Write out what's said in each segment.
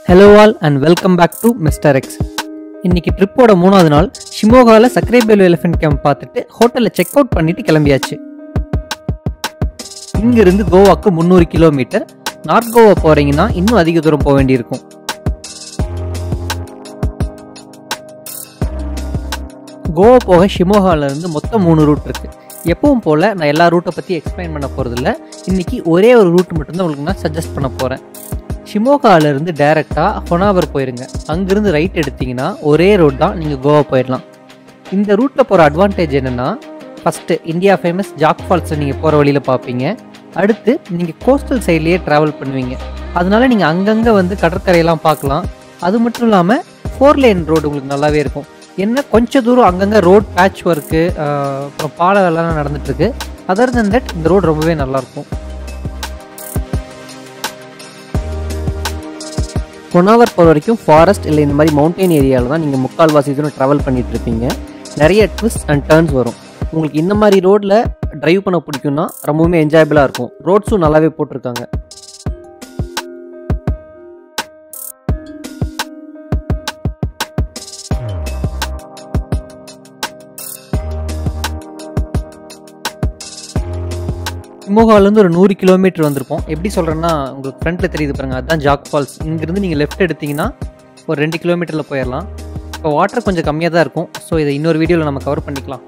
hello all and welcome back to mister X இன்னைக்கு ட்ரிப்போட மூணாவது நாள் ஷிமோகாவில் சக்ரேபேலு எலிஃபென்ட் கேம்ப் பார்த்துட்டு ஹோட்டலில் செக் அவுட் பண்ணிட்டு கிளம்பியாச்சு இங்கிருந்து கோவாக்கு முந்நூறு கிலோமீட்டர் நார்த் கோவா போறீங்கன்னா இன்னும் அதிக தூரம் போக வேண்டியிருக்கும் கோவா போக ஷிமோகால இருந்து மொத்தம் மூணு ரூட் இருக்கு எப்பவும் போல நான் எல்லா ரூட்டை பற்றி எக்ஸ்பிளைன் பண்ண போகிறதில்ல இன்னைக்கு ஒரே ஒரு ரூட் மட்டும்தான் உங்களுக்கு நான் சஜஸ்ட் பண்ண போகிறேன் ஷிமோகாவிலேருந்து டேரெக்டாக ஹொனாவர் போயிருங்க அங்கேருந்து ரைட் எடுத்தீங்கன்னா ஒரே ரோட் தான் நீங்கள் கோவா போயிடலாம் இந்த ரூட்டில் போகிற அட்வான்டேஜ் என்னென்னா ஃபஸ்ட்டு இந்தியா ஃபேமஸ் ஜாக் ஃபால்ஸை நீங்கள் போகிற வழியில் பார்ப்பீங்க அடுத்து நீங்கள் கோஸ்டல் சைட்லேயே ட்ராவல் பண்ணுவீங்க அதனால நீங்கள் அங்கங்கே வந்து கடற்கரையெல்லாம் பார்க்கலாம் அது மட்டும் இல்லாமல் ஃபோர் லேன் ரோடு உங்களுக்கு நல்லாவே இருக்கும் என்ன கொஞ்சம் தூரம் அங்கங்கே ரோட் பேட்ச் ஒர்க்கு அப்புறம் பால வேலைலாம் நடந்துட்டுருக்கு அதர் தன் தட் இந்த ரோடு ரொம்பவே நல்லாயிருக்கும் ஒன் ஹவர் போகிற வரைக்கும் ஃபாரஸ்ட் இல்லை இந்த மாதிரி மவுண்டைன் ஏரியாவில் தான் நீங்கள் முக்கால்வாசி தூரம் ட்ராவல் பண்ணிட்டு இருப்பீங்க நிறைய ட்விஸ்ட் அண்ட் டர்ன்ஸ் வரும் உங்களுக்கு இந்த மாதிரி ரோட்டில் டிரைவ் பண்ண பிடிக்கும்னா ரொம்பவுமே என்ஜாயபிளாக இருக்கும் ரோட்ஸும் நல்லாவே போட்டிருக்காங்க சிமோகாவிலேருந்து ஒரு நூறு கிலோமீட்டர் வந்திருப்போம் எப்படி சொல்கிறேன்னா உங்களுக்கு ஃப்ரண்ட்டில் தெரியுது பாருங்க அதுதான் ஜாக் ஃபால்ஸ் இங்கேருந்து நீங்கள் லெஃப்ட் எடுத்தீங்கன்னா ஒரு ரெண்டு கிலோமீட்டரில் போயிடலாம் இப்போ வாட்டர் கொஞ்சம் கம்மியாக தான் இருக்கும் ஸோ இதை இன்னொரு வீடியோவில் நம்ம கவர் பண்ணிக்கலாம்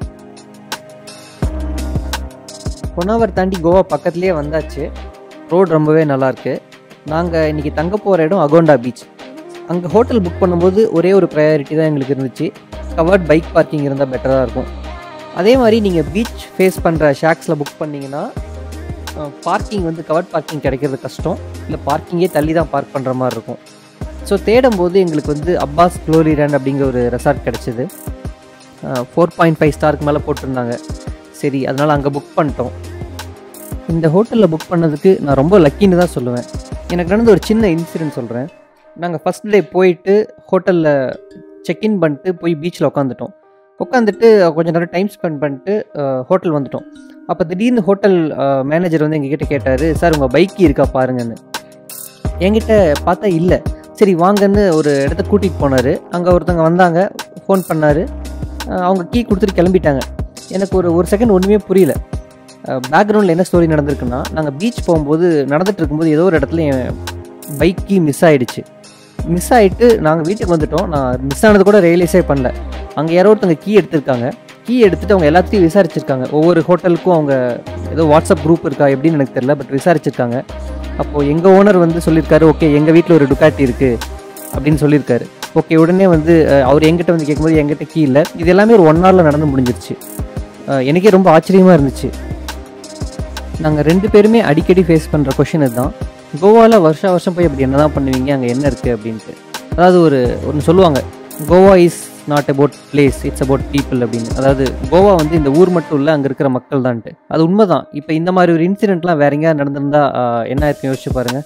ஒன் ஹவர் தாண்டி கோவா பக்கத்துலேயே வந்தாச்சு ரோடு ரொம்பவே நல்லாயிருக்கு நாங்கள் இன்றைக்கி தங்க போகிற இடம் அகோண்டா பீச் அங்கே ஹோட்டல் புக் பண்ணும்போது ஒரே ஒரு ப்ரையாரிட்டி தான் எங்களுக்கு இருந்துச்சு கவர்ட் பைக் பார்க்கிங் இருந்தால் பெட்டராக இருக்கும் அதே மாதிரி நீங்கள் பீச் ஃபேஸ் பண்ணுற ஷாக்ஸில் புக் பண்ணிங்கன்னா பார்க்கிங் வந்து கவர்ட் பார்க்கிங் கிடைக்கிறது கஷ்டம் இல்லை பார்க்கிங்கே தள்ளி தான் பார்க் பண்ணுற மாதிரி இருக்கும் ஸோ தேடும்போது எங்களுக்கு வந்து அப்பாஸ் க்ளோரி ரேண்ட் அப்படிங்கிற ஒரு ரெசார்ட் கிடச்சிது ஃபோர் பாயிண்ட் ஃபைவ் ஸ்டாருக்கு மேலே போட்டிருந்தாங்க சரி அதனால் அங்கே புக் பண்ணிட்டோம் இந்த ஹோட்டலில் புக் பண்ணதுக்கு நான் ரொம்ப லக்கின்னு தான் சொல்லுவேன் எனக்கு நடந்த ஒரு சின்ன இன்சிடென்ட் சொல்கிறேன் நாங்கள் ஃபஸ்ட் டே போயிட்டு ஹோட்டலில் செக்இன் பண்ணிட்டு போய் பீச்சில் உட்காந்துட்டோம் உட்காந்துட்டு கொஞ்ச நேரம் டைம் ஸ்பெண்ட் பண்ணிட்டு ஹோட்டல் வந்துட்டோம் அப்போ திடீர்னு ஹோட்டல் மேனேஜர் வந்து எங்ககிட்ட கேட்டார் சார் உங்கள் பைக் இருக்கா பாருங்கன்னு என்கிட்ட பார்த்தா இல்லை சரி வாங்கன்னு ஒரு இடத்த கூட்டிகிட்டு போனார் அங்கே ஒருத்தவங்க வந்தாங்க ஃபோன் பண்ணார் அவங்க கீ கொடுத்துட்டு கிளம்பிட்டாங்க எனக்கு ஒரு ஒரு செகண்ட் ஒன்றுமே புரியல பேக்ரவுண்டில் என்ன ஸ்டோரி நடந்திருக்குன்னா நாங்கள் பீச் போகும்போது நடந்துட்டு இருக்கும்போது ஏதோ ஒரு இடத்துல என் பைக் கீ மிஸ் ஆகிடுச்சு மிஸ் ஆகிட்டு நாங்கள் வீட்டுக்கு வந்துட்டோம் நான் மிஸ் ஆனது கூட ரியலைஸே பண்ணல அங்கே யாரோ ஒருத்தவங்க கீ எடுத்திருக்காங்க கீ எடுத்துகிட்டு அவங்க எல்லாத்தையும் விசாரிச்சிருக்காங்க ஒவ்வொரு ஹோட்டலுக்கும் அவங்க ஏதோ வாட்ஸ்அப் குரூப் இருக்கா எப்படின்னு எனக்கு தெரியல பட் விசாரிச்சிருக்காங்க அப்போது எங்கள் ஓனர் வந்து சொல்லியிருக்காரு ஓகே எங்கள் வீட்டில் ஒரு டுக்காட்டி இருக்குது அப்படின்னு சொல்லியிருக்காரு ஓகே உடனே வந்து அவர் எங்கிட்ட வந்து கேட்கும்போது எங்கிட்ட கீ இல்லை இது எல்லாமே ஒரு ஒன் ஹவரில் நடந்து முடிஞ்சிருச்சு எனக்கே ரொம்ப ஆச்சரியமாக இருந்துச்சு நாங்கள் ரெண்டு பேருமே அடிக்கடி ஃபேஸ் பண்ணுற கொஷின் இதுதான் கோவாவில் வருஷா வருஷம் போய் அப்படி என்ன தான் பண்ணுவீங்க அங்கே என்ன இருக்குது அப்படின்ட்டு அதாவது ஒரு ஒன்று சொல்லுவாங்க Goa is not about place it's about people அப்படின்னு அதாவது கோவா வந்து இந்த ஊர் மட்டும் இல்லை அங்கே இருக்கிற மக்கள் தான்ட்டு அது உண்மை தான் இப்போ இந்த மாதிரி ஒரு இன்சிடென்ட்லாம் வேற எங்கேயா நடந்திருந்தா என்ன இருக்கும் யோசிச்சு பாருங்கள்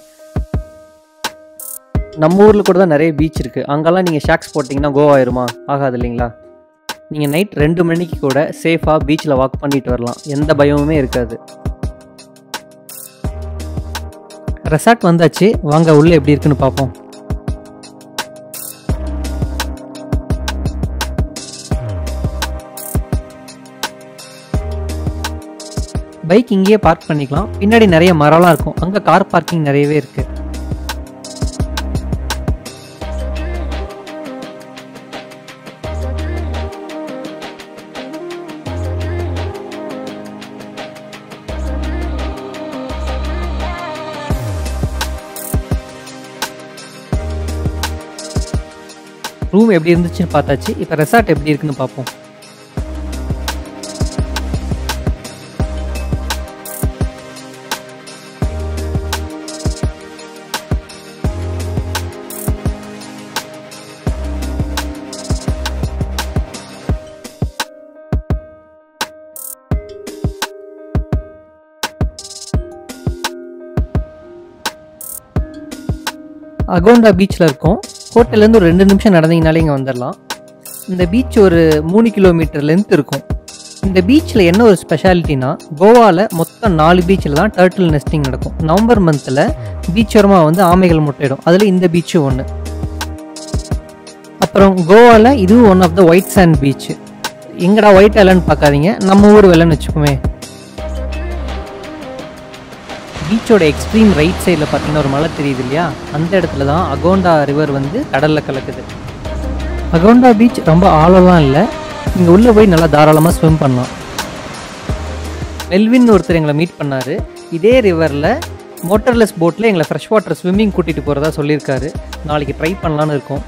நம்ம ஊரில் கூட தான் நிறைய பீச் இருக்குது அங்கெல்லாம் நீங்கள் ஷாக்ஸ் போட்டிங்கன்னா கோவா ஆயிருமா ஆகாது இல்லைங்களா நீங்கள் நைட் ரெண்டு மணிக்கு கூட சேஃபாக பீச்சில் வாக் பண்ணிட்டு வரலாம் எந்த பயமுமே இருக்காது ரெசார்ட் வந்தாச்சு வாங்க உள்ளே எப்படி இருக்குன்னு பார்ப்போம் பைக் இங்கேயே பார்க் பண்ணிக்கலாம் பின்னாடி நிறைய மரம்லாம் இருக்கும் அங்கே கார் பார்க்கிங் நிறையவே இருக்கு ரூம் எப்படி இருந்துச்சுன்னு பார்த்தாச்சு இப்போ ரெசார்ட் எப்படி இருக்குன்னு பார்ப்போம் அகோண்டா பீச்சில் இருக்கோம் ஹோட்டல்லேருந்து ஒரு ரெண்டு நிமிஷம் நடந்தீங்கனாலே இங்கே வந்துடலாம் இந்த பீச் ஒரு மூணு கிலோமீட்டர் லென்த் இருக்கும் இந்த பீச்சில் என்ன ஒரு ஸ்பெஷாலிட்டினா கோவாவில் மொத்தம் நாலு பீச்சில் தான் டர்ட்டில் நெஸ்டிங் நடக்கும் நவம்பர் மந்தில் பீச்சோரமாக வந்து ஆமைகள் முட்டையிடும் அதில் இந்த பீச்சும் ஒன்று அப்புறம் கோவாவில் இதுவும் one of the white sand beach எங்கடா ஒயிட் ஐலண்ட் பார்க்காதீங்க நம்ம ஊர் வெள்ளன்னு வச்சுக்கோமே பீச்சோட எக்ஸ்ட்ரீம் ரைட் சைடில் பார்த்தீங்கன்னா ஒரு மலை தெரியுது இல்லையா அந்த இடத்துல தான் அகோண்டா ரிவர் வந்து கடலில் கலக்குது அகோண்டா பீச் ரொம்ப ஆழம்லாம் இல்லை இங்கே உள்ளே போய் நல்லா தாராளமாக ஸ்விம் பண்ணலாம் மெல்வின் ஒருத்தர் எங்களை மீட் பண்ணார் இதே ரிவரில் மோட்டர்லெஸ் போட்டில் எங்களை ஃப்ரெஷ் வாட்டர் ஸ்விம்மிங் கூட்டிகிட்டு போகிறதா சொல்லியிருக்காரு நாளைக்கு ட்ரை பண்ணலான்னு இருக்கோம்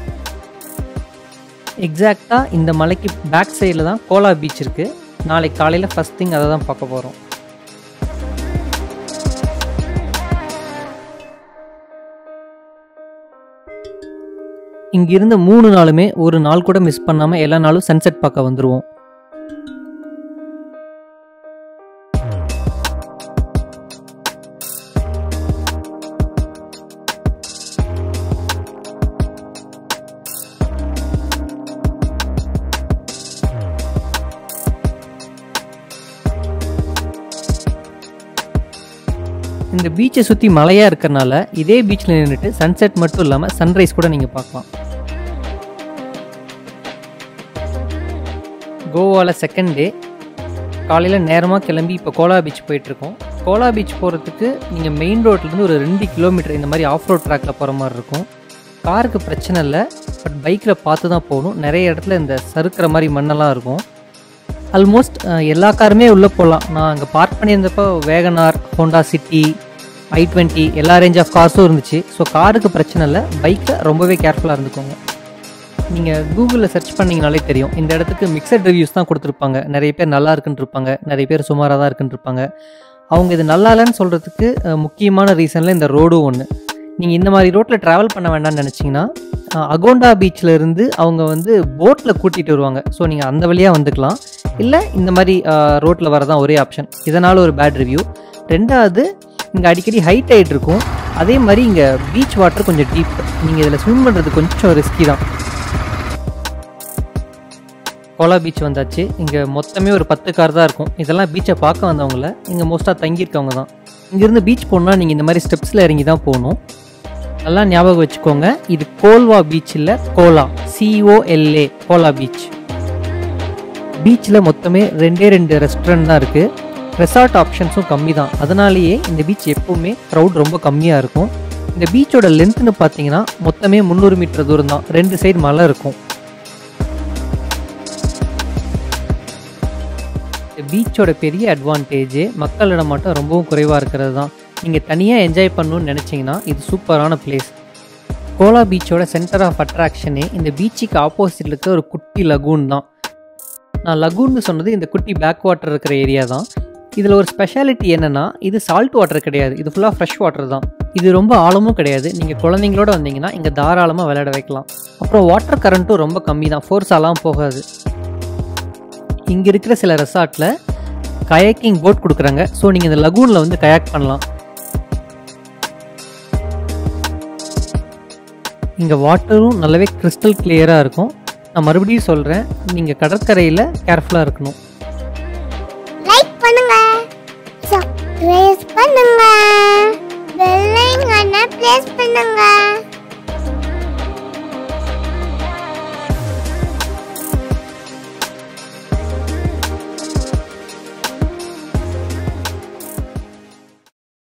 எக்ஸாக்டாக இந்த மலைக்கு பேக் சைடில் தான் கோலா பீச் இருக்குது நாளைக்கு காலையில் ஃபஸ்ட் திங் அதை தான் பார்க்க போகிறோம் இங்க இருந்த மூணு நாளுமே ஒரு நாள் கூட மிஸ் பண்ணாம எல்லா நாளும் சன்செட் பார்க்க வந்துருவோம் இந்த பீச்சை சுற்றி மலையாக இருக்கறனால இதே பீச்சில் நின்றுட்டு சன்செட் மட்டும் இல்லாமல் சன்ரைஸ் கூட நீங்கள் பார்க்கலாம் கோவாவில் செகண்ட் டே காலையில் நேரமாக கிளம்பி இப்போ கோலா பீச் போயிட்டுருக்கோம் கோலா பீச் போகிறதுக்கு நீங்கள் மெயின் ரோட்லேருந்து ஒரு ரெண்டு கிலோமீட்டர் இந்த மாதிரி ஆஃப் ரோட் ட்ராக்கில் போகிற மாதிரி இருக்கும் காருக்கு பிரச்சனை இல்லை பட் பைக்கில் பார்த்து தான் போகணும் நிறைய இடத்துல இந்த சறுக்கிற மாதிரி மண்ணெல்லாம் இருக்கும் ஆல்மோஸ்ட் எல்லா காருமே உள்ளே போகலாம் நான் அங்கே பார்க் பண்ணியிருந்தப்போ Wagon R Honda City i twenty எல்லா ரேஞ்ச் ஆஃப் கார்ஸும் இருந்துச்சு ஸோ காருக்கு பிரச்சனை இல்லை பைக்கில் ரொம்பவே கேர்ஃபுல்லாக இருந்துக்கோங்க நீங்கள் கூகுளில் சர்ச் பண்ணிங்கனாலே தெரியும் இந்த இடத்துக்கு மிக்சட் ரிவ்யூஸ் தான் கொடுத்துருப்பாங்க நிறைய பேர் நல்லா இருக்குன்னு இருப்பாங்க நிறைய பேர் சுமாராக தான் இருக்குன்னு இருப்பாங்க அவங்க இது நல்லா இல்லைன்னு சொல்கிறதுக்கு முக்கியமான ரீசனில் இந்த ரோடும் ஒன்று நீங்கள் இந்த மாதிரி ரோட்டில் ட்ராவல் பண்ண வேண்டாம்னு நினச்சிங்கன்னா அகோண்டா பீச்சில் இருந்து அவங்க வந்து போட்டில் கூட்டிகிட்டு வருவாங்க ஸோ நீங்கள் அந்த வழியாக வந்துக்கலாம் இல்லை இந்த மாதிரி ரோட்டில் வரதான் ஒரே ஆப்ஷன் இதனால் ஒரு பேட் ரிவ்யூ ரெண்டாவது இங்கே அடிக்கடி ஹைட் டைட் இருக்கும் அதே மாதிரி இங்கே பீச் வாட்டர் கொஞ்சம் டீப் நீங்கள் இதில் ஸ்விம் பண்ணுறது கொஞ்சம் ரிஸ்கி தான் கோலா பீச் வந்தாச்சு இங்கே மொத்தமே ஒரு பத்து கார் தான் இருக்கும் இதெல்லாம் பீச்சை பார்க்க வந்தவங்கள இங்கே மோஸ்ட்டாக தங்கியிருக்கவங்க தான் இங்கேருந்து பீச் போகணுன்னா நீங்கள் இந்த மாதிரி ஸ்டெப்ஸில் இறங்கி தான் போகணும் நல்லா ஞாபகம் வச்சுக்கோங்க இது கோல்வா பீச் இல்லை கோலா சிஓஎல்ஏ கோலா பீச் பீச்சில் மொத்தமே ரெண்டே ரெண்டு ரெஸ்டாரண்ட் தான் இருக்குது ரெசார்ட் ஆப்ஷன்ஸும் கம்மி தான் அதனாலேயே இந்த பீச் எப்போவுமே க்ரௌட் ரொம்ப கம்மியாக இருக்கும் இந்த பீச்சோட லென்த்னு பார்த்தீங்கன்னா மொத்தமே முந்நூறு மீட்டர் தூரம் தான் ரெண்டு சைடு மலை இருக்கும் பீச்சோட பெரிய அட்வான்டேஜே மக்கள் இடமாட்டம் ரொம்பவும் குறைவாக இருக்கிறது தான் நீங்கள் தனியாக என்ஜாய் பண்ணணும்னு நினச்சிங்கன்னா இது சூப்பரான பிளேஸ் கோலா பீச்சோட சென்டர் ஆஃப் அட்ராக்ஷனே இந்த பீச்சுக்கு ஆப்போசிட்டில் இருக்கிற ஒரு குட்டி லகூன் தான் நான் லகூன்னு சொன்னது இந்த குட்டி பேக் வாட்டர் இருக்கிற ஏரியா தான் இதில் ஒரு ஸ்பெஷாலிட்டி என்னென்னா இது சால்ட் வாட்டர் கிடையாது இது ஃபுல்லாக ஃப்ரெஷ் வாட்டர் தான் இது ரொம்ப ஆழமும் கிடையாது நீங்கள் குழந்தைங்களோட வந்தீங்கன்னா இங்கே தாராளமாக விளையாட வைக்கலாம் அப்புறம் வாட்டர் கரண்ட்டும் ரொம்ப கம்மி தான் ஃபோர்ஸாலாம் போகாது இங்கே இருக்கிற சில ரெசார்ட்டில் கயாக்கிங் போட் கொடுக்குறாங்க ஸோ நீங்கள் இந்த லகூனில் வந்து கயாக் பண்ணலாம் இங்கே வாட்டரும் நல்லாவே கிறிஸ்டல் கிளியராக இருக்கும் நான் மறுபடியும் சொல்கிறேன் நீங்கள் கடற்கரையில் கேர்ஃபுல்லாக இருக்கணும் லைக் பண்ணுங்க சப்ஸ்கிரைப் பண்ணுங்க பெல் ஐகானை பிரஸ் பண்ணுங்க